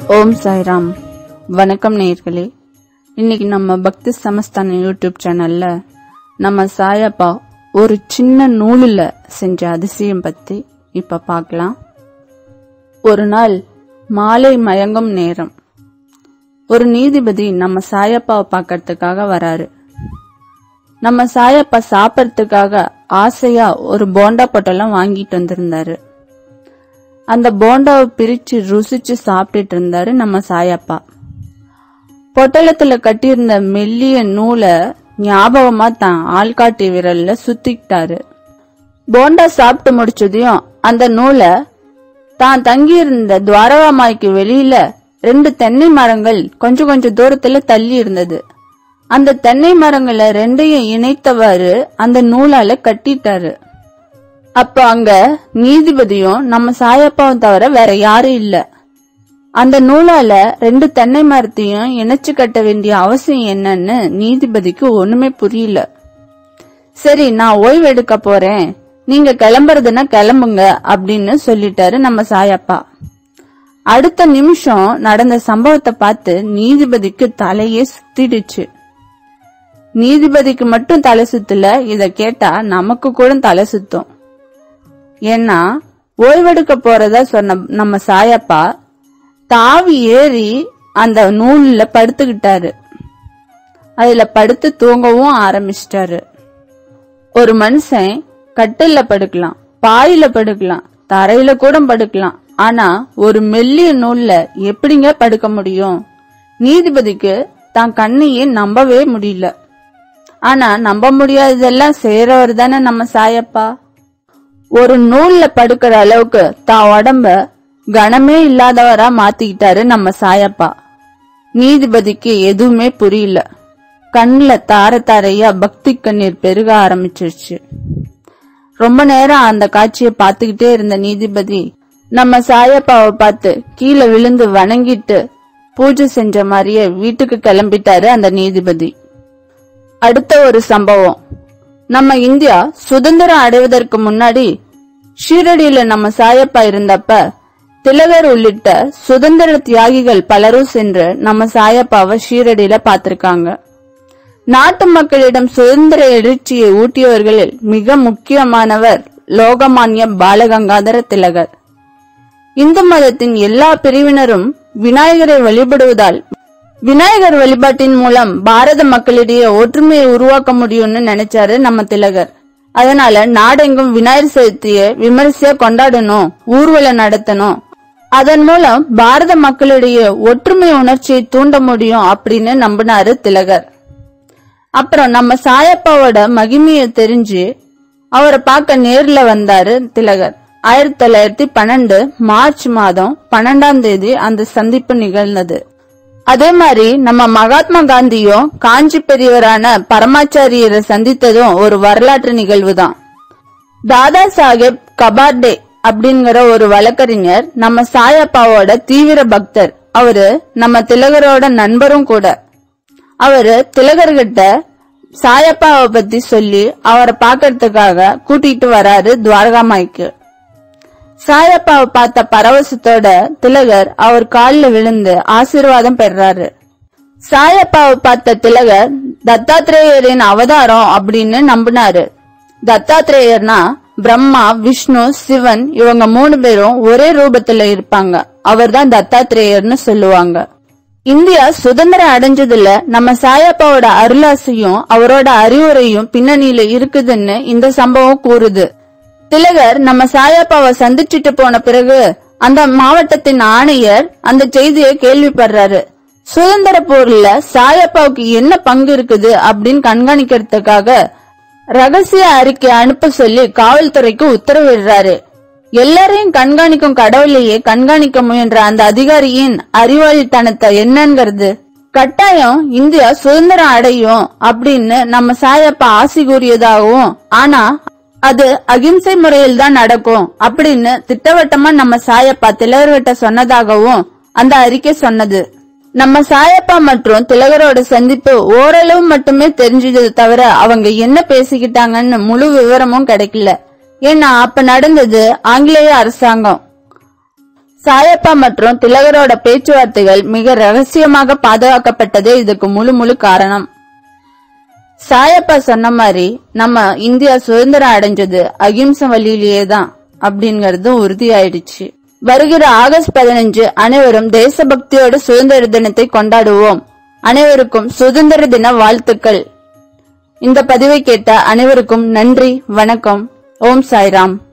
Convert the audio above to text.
ஓம் சாய்ராம் வணக்கம் நேயர்களே இன்னைக்கு நம்ம பக்தி சமஸ்தான யூடியூப் சேனல்ல நம்ம சாயப்பா ஒரு சின்ன நூலில் செஞ்ச அதிசயம் பத்தி இப்ப பார்க்கலாம் ஒரு நாள் மாலை மயங்கும் நேரம் ஒரு நீதிபதி நம்ம சாயப்பாவை பார்க்கறதுக்காக வராரு நம்ம சாயப்பா சாப்பிடறதுக்காக ஆசையா ஒரு போண்டா பொட்டெல்லாம் வாங்கிட்டு வந்திருந்தாரு அந்த போண்டாவை பிரிச்சு ருசிச்சு சாப்பிட்டுட்டு இருந்தாரு நம்ம சாயப்பா பொட்டலத்துல கட்டியிருந்த மெல்லிய நூலை ஞாபகமா தான் ஆள்காட்டி விரல்ல சுத்திக்கிட்டாரு போண்டா சாப்பிட்டு முடிச்சதையும் அந்த நூலை தான் தங்கியிருந்த துவாரகாமாய்க்கு வெளியில ரெண்டு தென்னை மரங்கள் கொஞ்சம் கொஞ்சம் தூரத்துல தள்ளி இருந்தது அந்த தென்னை மரங்களை ரெண்டையும் இணைத்தவாறு அந்த நூலால கட்டிட்டாரு அப்ப அங்க நீதிபதியும் நம்ம சாயப்பாவும் தவிர வேற யாரும் இல்ல அந்த நூலால ரெண்டு தென்னை மரத்தையும் இணைச்சு கட்ட வேண்டிய அவசியம் என்னன்னு நீதிபதிக்கு ஒண்ணுமே புரியல சரி நான் ஓய்வு எடுக்க போறேன் நீங்க கிளம்புறதுன்னா கிளம்புங்க அப்படின்னு சொல்லிட்டாரு நம்ம சாயப்பா அடுத்த நிமிஷம் நடந்த சம்பவத்தை பார்த்து நீதிபதிக்கு தலையே சுத்திடுச்சு நீதிபதிக்கு மட்டும் தலை சுத்தல இத கேட்டா நமக்கு கூட தலை சுத்தும் ஏன்னா ஓய்வெடுக்க போறதா சொன்ன நம்ம சாயப்பா தாவி ஏறி அந்த நூல்ல படுத்துக்கிட்டாரு அதுல படுத்து தூங்கவும் ஆரம்பிச்சிட்டாரு ஒரு மனுஷன் கட்டில்ல படுக்கலாம் பாயில படுக்கலாம் தரையில கூட படுக்கலாம் ஆனா ஒரு மெல்லிய நூல்ல எப்படிங்க படுக்க முடியும் நீதிபதிக்கு தான் கண்ணையே நம்பவே முடியல ஆனா நம்ப முடியாததெல்லாம் செய்யறவர் தானே நம்ம சாயப்பா ஒரு நூல்ல படுக்கிற அளவுக்கு தான் உடம்ப கனமே இல்லாதவரா மாத்திக்கிட்டாரு நம்ம சாயப்பா நீதிபதிக்கு எதுவுமே புரியல கண்ணுல தார தாரையா பக்தி கண்ணீர் பெருக ஆரம்பிச்சிருச்சு ரொம்ப நேரம் அந்த காட்சியை பார்த்துக்கிட்டே இருந்த நீதிபதி நம்ம சாயப்பாவை பார்த்து கீழே விழுந்து வணங்கிட்டு பூஜை செஞ்ச மாதிரியே வீட்டுக்கு கிளம்பிட்டாரு அந்த நீதிபதி அடுத்த ஒரு சம்பவம் நம்ம இந்தியா சுதந்திரம் அடைவதற்கு முன்னாடி ஷீரடியில நம்ம சாயப்பா இருந்தப்ப திலகர் உள்ளிட்ட சுதந்திர தியாகிகள் பலரும் சென்று நம்ம சாயப்பாவை ஷீரடியில பார்த்திருக்காங்க நாட்டு மக்களிடம் சுதந்திர எழுச்சியை ஊட்டியவர்களில் மிக முக்கியமானவர் லோகமான்ய பாலகங்காதர திலகர் இந்து மதத்தின் எல்லா பிரிவினரும் விநாயகரை வழிபடுவதால் விநாயகர் வழிபாட்டின் மூலம் பாரத மக்களிடையே ஒற்றுமையை உருவாக்க முடியும்னு நினைச்சாரு நம்ம திலகர் அதனால நாடெங்கும் விநாயகர் சதுர்த்தியை விமரிசையா கொண்டாடணும் ஊர்வலம் நடத்தணும் அதன் மூலம் பாரத மக்களிடையே ஒற்றுமை உணர்ச்சியை தூண்ட முடியும் அப்படின்னு நம்பினாரு திலகர் அப்புறம் நம்ம சாயப்பாவோட மகிமையை தெரிஞ்சு அவரை பார்க்க நேர்ல வந்தாரு திலகர் ஆயிரத்தி தொள்ளாயிரத்தி பன்னெண்டு மார்ச் மாதம் பன்னெண்டாம் தேதி அந்த சந்திப்பு நிகழ்ந்தது அதே மாதிரி நம்ம மகாத்மா காந்தியும் காஞ்சி பெரியவரான பரமாச்சாரியரை சந்தித்ததும் ஒரு வரலாற்று நிகழ்வு தான் தாதா சாஹேப் கபார்டே அப்படிங்கிற ஒரு வழக்கறிஞர் நம்ம சாயப்பாவோட தீவிர பக்தர் அவரு நம்ம திலகரோட நண்பரும் கூட அவரு திலகர்கிட்ட சாயப்பாவை பத்தி சொல்லி அவரை பாக்கிறதுக்காக கூட்டிட்டு வராரு துவாரகாமாய்க்கு சாயப்பாவை பார்த்த பரவசத்தோட திலகர் அவர் காலில் விழுந்து ஆசீர்வாதம் பெறாரு சாயப்பாவை பார்த்த திலகர் தத்தாத்திரேயரின் அவதாரம் அப்படின்னு நம்பினாரு தத்தாத்திரேயர்னா பிரம்மா விஷ்ணு சிவன் இவங்க மூணு பேரும் ஒரே ரூபத்துல இருப்பாங்க அவர்தான் தத்தாத்திரேயர்னு சொல்லுவாங்க இந்தியா சுதந்திரம் அடைஞ்சதுல நம்ம சாயப்பாவோட அருளாசையும் அவரோட அறிவுரையும் பின்னணியில இருக்குதுன்னு இந்த சம்பவம் கூறுது திலகர் நம்ம சாயப்பாவை சந்திச்சுட்டு போன பிறகு அந்த மாவட்டத்தின் ஆணையர் அந்த செய்தியை கேள்விப்படுறாரு சுதந்திர போர்ல சாயப்பாவுக்கு என்ன பங்கு இருக்குது அப்படின்னு கண்காணிக்கிறதுக்காக ரகசிய அறிக்கை அனுப்ப சொல்லி காவல்துறைக்கு உத்தரவிடுறாரு எல்லாரையும் கண்காணிக்கும் கடவுளையே கண்காணிக்க முயன்ற அந்த அதிகாரியின் அறிவாளித்தனத்தை என்னங்கிறது கட்டாயம் இந்தியா சுதந்திரம் அடையும் அப்படின்னு நம்ம சாயப்பா ஆசி கூறியதாகவும் ஆனா அது அகிம்சை முறையில் தான் நடக்கும் அப்படின்னு திட்டவட்டமா நம்ம சாயப்பா திலகர்கிட்ட சொன்னதாகவும் அந்த அறிக்கை சொன்னது நம்ம சாயப்பா மற்றும் திலகரோட சந்திப்பு ஓரளவு மட்டுமே தெரிஞ்சது தவிர அவங்க என்ன பேசிக்கிட்டாங்கன்னு முழு விவரமும் கிடைக்கல ஏன்னா அப்ப நடந்தது ஆங்கிலேய அரசாங்கம் சாயப்பா மற்றும் திலகரோட பேச்சுவார்த்தைகள் மிக ரகசியமாக பாதுகாக்கப்பட்டதே இதுக்கு முழு முழு காரணம் சாயப்பா சொன்ன மாதிரி நம்ம இந்தியா சுதந்திரம் அடைஞ்சது அகிம்சை வழியிலேயே தான் அப்படிங்கறதும் உறுதியாயிடுச்சு வருகிற ஆகஸ்ட் பதினஞ்சு அனைவரும் தேசபக்தியோட சுதந்திர தினத்தை கொண்டாடுவோம் அனைவருக்கும் சுதந்திர தின வாழ்த்துக்கள் இந்த பதிவை கேட்ட அனைவருக்கும் நன்றி வணக்கம் ஓம் சாய்ராம்